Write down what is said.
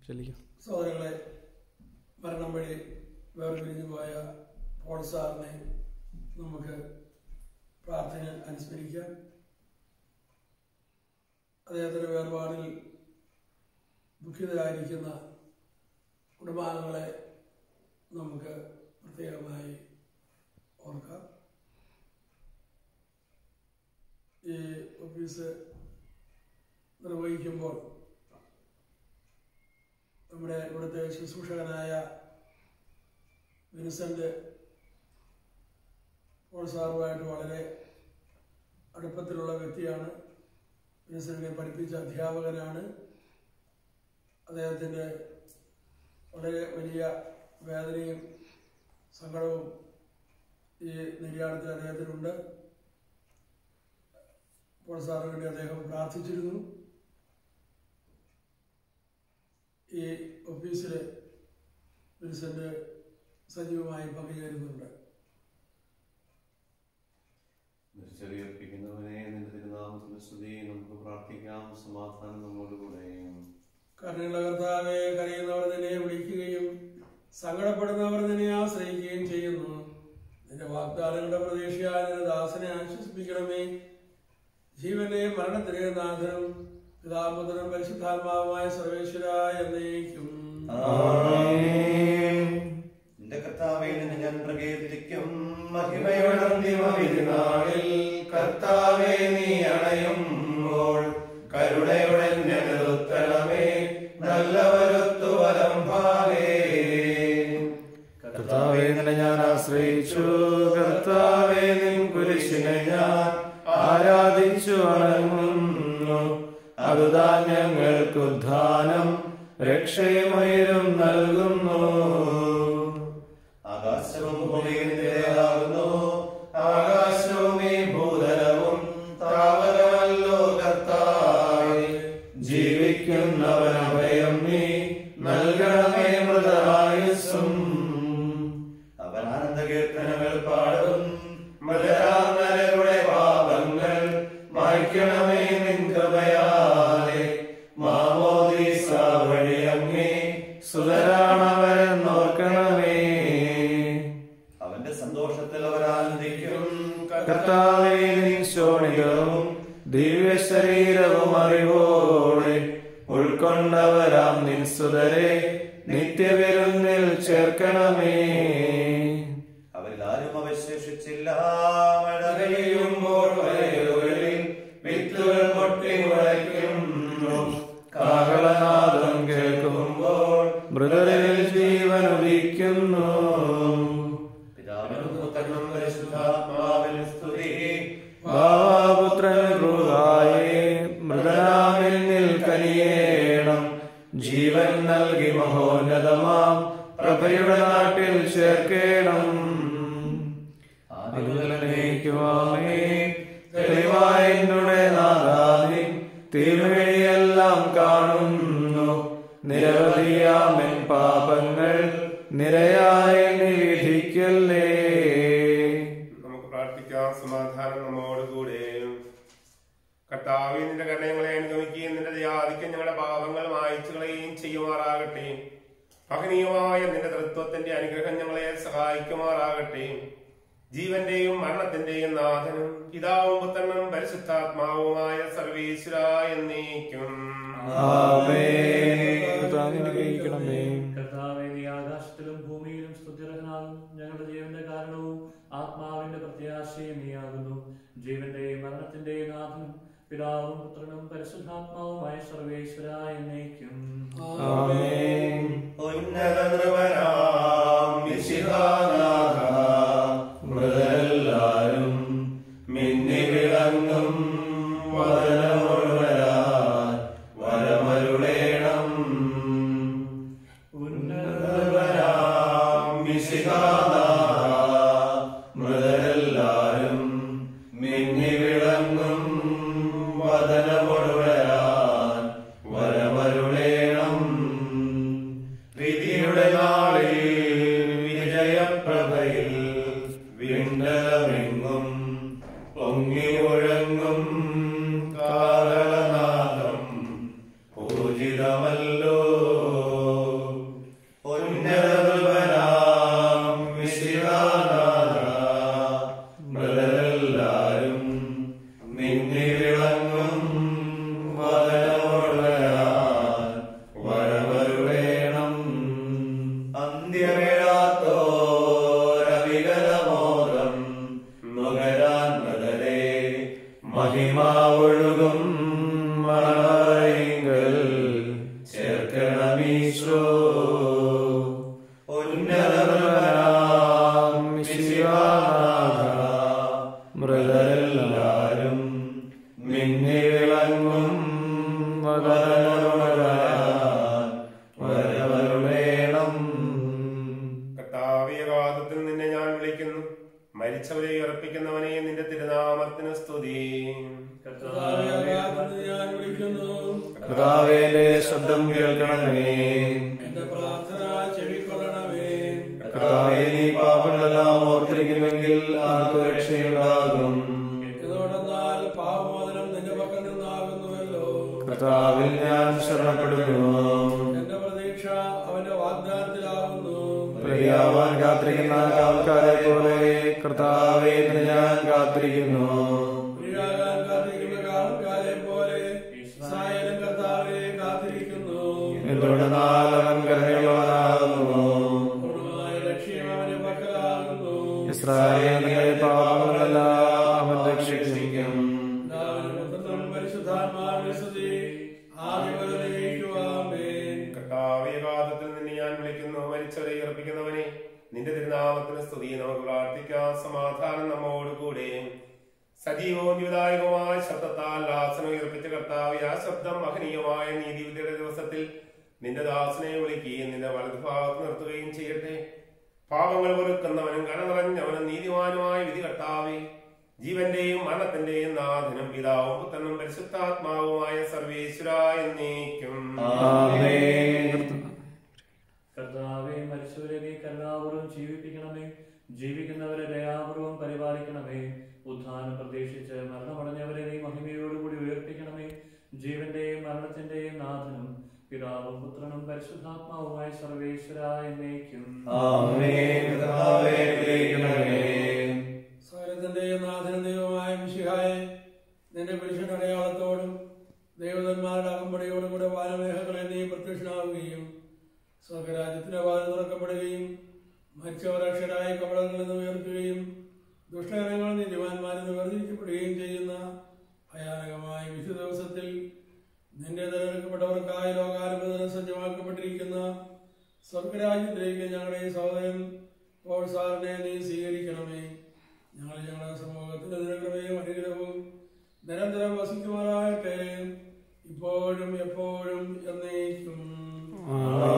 ചെല്ലിക്കാം സഹോദരങ്ങളെ മരണം വഴി വേർപിരിഞ്ഞു പോയ പോൾ സാറിനെ നമുക്ക് പ്രാർത്ഥന അനുസ്മരിക്കാം അദ്ദേഹത്തിൻ്റെ വേർപാടിൽ ദുഃഖിതരായിരിക്കുന്ന കുടുംബാംഗങ്ങളെ നമുക്ക് പ്രത്യേകമായി ഓർക്കാം ഈ ഓഫീസ് നിർവഹിക്കുമ്പോൾ നമ്മുടെ ഇവിടുത്തെ ശുശ്രൂഷകനായ വിൻസെന്റ് പോൾ സാറുമായിട്ട് വളരെ അടുപ്പത്തിലുള്ള വ്യക്തിയാണ് വിൻസെന്റിനെ പഠിപ്പിച്ച അധ്യാപകനാണ് അദ്ദേഹത്തിൻ്റെ വളരെ വലിയ വേദനയും സങ്കടവും ഈ നിര്യാണത്തിൽ അദ്ദേഹത്തിനുണ്ട് പോൾ സാറിന് വേണ്ടി അദ്ദേഹം പ്രാർത്ഥിച്ചിരുന്നു ഈ ഓഫീസിൽ വിൻസെന്റ് സജീവമായി പങ്കുചേരുന്നുണ്ട് ചെറിയർപ്പിക്കുന്നവനെ നിന്റെ തിരുനാമത്തിന് സ്തുതി നമുക്ക് പ്രാർത്ഥിക്കാം സമാധാനം നമ്മോടുകൂടെ കരുണയുള്ള കർത്താവെ കരയുന്നവർ നിന്നെ വിളിക്കുകയും സങ്കടപ്പെടുന്നവർ നിന്നെ ആശ്രയിക്കുകയും ചെയ്യുന്നു നിന്റെ വാഗ്ദാനങ്ങളുടെ പ്രതീക്ഷയായ നിന്റെ ദാസനെ ആശ്വസിപ്പിക്കണമേ ജീവന്റെ മരണത്തിലെ നാഥനും പിതാപുത്രനും പരിശുദ്ധാത്മാവുമായ സർവേശ്വര എന്നേക്കും നിന്റെ കർത്താവെ നിന്നെ ഞാൻ പ്രകീർത്തിക്കും മഹിമയുടെ അന്തിമവിരുന്നാളിൽ കർത്താവെ നീ അണയുമ്പോൾ കരുണയുടെ നിർത്തണമേ നല്ലവരൊത്തു വലം ഭാഗേ കർത്താവെ നിന്നെ ഞാൻ ആശ്രയിച്ചു കർത്താവെ നിൻ കുരിശിനെ ഞാൻ ആരാധിച്ചു വണങ്ങുന്നു അതുതാൻ ഞങ്ങൾക്ക് ഉദ്ധാനം രക്ഷയുമയരും നൽകുന്നു ആകാശവും ഭൂമിയും നിരയാകുന്നു ആകാശവും ഈ ഭൂതലവും താവകമല്ലോ കർത്താവേ ജീവിക്കുന്നവൻ അഭയം നീ നൽകണമേ മൃതരായുസ്സും അവൻ ആനന്ദ കീർത്തനങ്ങൾ പാടും മൃതരാമരുടെ പാപങ്ങൾ മായ്ക്കണമേ നിൻ കൃപയാലെ മാമോദീസ വഴി അങ്ങേ സുതരാണവരെന്നോർക്കണമേ അവന്റെ സന്തോഷത്തിൽ അവർ ആനന്ദിക്കും കർത്താവേ നിൻ ശോണികവും ദിവ്യ ശരീരവും അറിവോടെ ഉൾക്കൊണ്ടവരാം നിൻ സുതരെ നിത്യവിരുന്നിൽ ചേർക്കണമേ അവരിൽ ആരും അവശേഷിച്ചില്ല മഴ പെയ്യുമ്പോൾ വയലുകളിൽ വിത്തുകൾ പൊട്ടി മുളയ്ക്കുന്നു കാഹളനാദം കേൾക്കുമ്പോൾ മൃതരിൽ ജീവൻ ഉദിക്കുന്നു പിതാവിനും പുത്രനും പരിശുദ്ധാത്മാവിനും സ്തുതി ഭാവാപുത്രൻ ൃഹായേ മൃതനാമിൽ നിൽക്കനിയേണം ജീവൻ നൽകി മഹോന്നതമാം പ്രഭയുടെ നാട്ടിൽ ചേർക്കേണം അതിലേക്കുവാമേ തെളിവായ എന്നുടെ നാദാനി തിരുവഴിയെല്ലാം കാണുന്നു നിരവധിയാമൻ പാപങ്ങൾ നിരയായ വിധിക്കല്ലേ നമുക്ക് പ്രാർത്ഥിക്കാം സമാധാനം നമ്മോടുകൂടെ കർത്താവെ നിന്റെ കരുണയങ്ങളെ അനുഗമിക്കുകയും നിന്റെ ദയാദിക്കും ഞങ്ങളുടെ പാപങ്ങൾ മായച്ചു കളയുകയും ചെയ്യുമാറാകട്ടെ മഹനീയമായ നിന്റെ തൃത്വത്തിന്റെ അനുഗ്രഹം ഞങ്ങളെ സഹായിക്കുമാറാകട്ടെ ജീവന്റെയും മരണത്തിന്റെയും നാഥനും പിതാവും പുത്രനും പരിശുദ്ധാത്മാവുമായ സർവീശ്വര എന്നേക്കും ആമേൻ കർത്താവേ, അനുഗ്രഹിക്കണമേ കർത്താവേ നീ ആകാശത്തിലും ഭൂമിയിലും സ്തുതിരഹനാകും ഞങ്ങളുടെ ജീവന്റെ കാരണവും ആത്മാവിന്റെ പ്രത്യാശയും നീയാകുന്നു ജീവന്റെയും മരണത്തിന്റെയും നാഥനും പിതാവും പുത്രനും പരിശുദ്ധാത്മാവുമായ സർവേശ്വര എന്നേക്കും ആമേൻ ഉന്നത നൃപനാം വിശിഹാനാഥ മൃതരെല്ലാരും മിന്നി വിളങ്ങും വരമുഴുവരാൻ വരമരുളേണം ഉന്നതനാം വിശിഹാനാഥ മൃതരെല്ലാരും മിന്നി വിളങ്ങും വദനമൊഴുവരാൻ വരമരുളേണം ഉയർപ്പിക്കുന്നവനെ നിന്റെ തിരുനാമത്തിന് സ്തുതി കർത്താവേ, ആകാശത്ത് ഞാൻ വിളിക്കുന്നു കർത്താവേ എന്റെ ശബ്ദം കേൾക്കണമേ എന്റെ പ്രാർത്ഥന ചെവിക്കൊള്ളണമേ കർത്താവേ നീ പാപങ്ങളെല്ലാം ഓർത്തിരിക്കുമെങ്കിൽ ആർക്ക് രക്ഷയുണ്ടാകും ഇതോടെന്നാൽ പാപമോചനം നിന്റെ പക്കൽ നിന്നാകുന്നുവല്ലോ കർത്താവിൽ ഞാൻ ശരണപ്പെടുന്നു എന്റെ പ്രതീക്ഷ അവന്റെ വാഗ്ദാനത്തിലാകുന്നു പ്രിയാവാൻ കാത്തിരിക്കുന്ന ആൾക്കാരെ പോലെ കർത്താവേ എന്ന് ഞാൻ കാത്തിരിക്കുന്നു പ്രിയാകാൻ കാത്തിരിക്കുന്ന കാലക്കാരെ പോലെ ഇസ്രായേലും കർത്താവെ കാത്തിരിക്കുന്നു എന്തുകൊണ്ടെന്നാൽ അവൻ കരുണയുള്ളവനാകുന്നു പൂർണ്ണമായ ലക്ഷ്യം അവന്റെ പക്കലാകുന്നു ഇസ്രായേലിന്റെ പാപങ്ങളെല്ലാം അവൻ രക്ഷിക്കും പിതാവിനും പുത്രനും പരിശുദ്ധാത്മാവിനും സ്തുതി. ആദ്യം മുതൽ എന്നേക്കും ആമേൻ. കർത്താവേ കാലത്തിൽ നിന്നെ ഞാൻ വിളിക്കുന്നു മരിച്ചവരെ ഉയർപ്പിക്കുന്നവനെ നിന്റെ തിരുനാമത്തിന് സ്തുതി നമുക്ക് പ്രാർത്ഥിക്കാം സമാധാനം നമ്മോട് കൂടെ സജീവവും ജീവിതായകവുമായ ശബ്ദത്താൽ ദാസനെ ഉയർപ്പിച്ച കർത്താവെ ആ ശബ്ദം മഹനീയമായ നീതിവിധിയുടെ ദിവസത്തിൽ നിന്റെ ദാസനെ വിളിക്കുകയും നിന്റെ വലതുഭാഗത്ത് നിർത്തുകയും ചെയ്യട്ടെ പാപങ്ങൾ പൊറുക്കുന്നവനും കന നിറഞ്ഞവനും നീതിമാനുമായ വിധി കർത്താവെ ജീവന്റെയും മരണത്തിന്റെയും നാഥനും പിതാവും പുത്രനും പരിശുദ്ധാത്മാവുമായ സർവേശ്വര എന്നേക്കും ആമേൻ കർത്താവെ മരിച്ചവരെ നീ കരുണാപൂർവ്വം ജീവിപ്പിക്കണമേ ജീവിക്കുന്നവരെ ദയാപൂർവ്വം പരിപാലിക്കണമേ ഉത്ഥാനം പ്രതീക്ഷിച്ച് മരണമടഞ്ഞവരെ നീ മഹിമയോടുകൂടി ഉയർപ്പിക്കണമേ ജീവന്റെയും മരണത്തിന്റെയും നാഥനും പിതാവും പുത്രനും പരിശുദ്ധാത്മാവുമായ സർവേശ്വര എന്നേക്കും ആമേൻ കർത്താവേ ഗ്രഹിക്കണമേ സകലത്തിന്റെയും നാഥനും ദൈവമായ മിശിഹായെ നിന്റെ പുരുഷന്റെ അടയാളത്തോടും ദൈവതന്മാരുടെ അകമ്പടിയോടും കൂടെ വാനമേഘങ്ങളെ നീ പ്രത്യക്ഷനാവുകയും സ്വർഗരാജ്യത്തിന്റെ വാതിൽ തുറക്കപ്പെടുകയും മരിച്ചവർ അക്ഷരായ കപടങ്ങളിൽ നിന്ന് ഉയർത്തുകയും ദുഷ്ടജനങ്ങൾ നീതിമാന്മാരിൽ നിന്ന് വേർതിരിക്കപ്പെടുകയും ചെയ്യുന്ന ഭയാനകമായ വിശുദ്ധ ദിവസത്തിൽ നിന്റെ തിരഞ്ഞെടുക്കപ്പെട്ടവർക്കായി ലോകാനുബന്ധനം സജ്ജമാക്കപ്പെട്ടിരിക്കുന്ന സ്വർഗരാജ്യത്തിലേക്ക് ഞങ്ങളുടെ ഈ സഹോദരൻ പോൾ സാറിനെ നീ സ്വീകരിക്കണമേ ഞങ്ങൾ ഞങ്ങളുടെ സമൂഹത്തിന്റെ നിരകൃപയും അനുഗ്രഹവും നിരന്തരം വസിക്കുമാറാകട്ടെ ഇപ്പോഴും എപ്പോഴും എന്നേക്കും ആമേൻ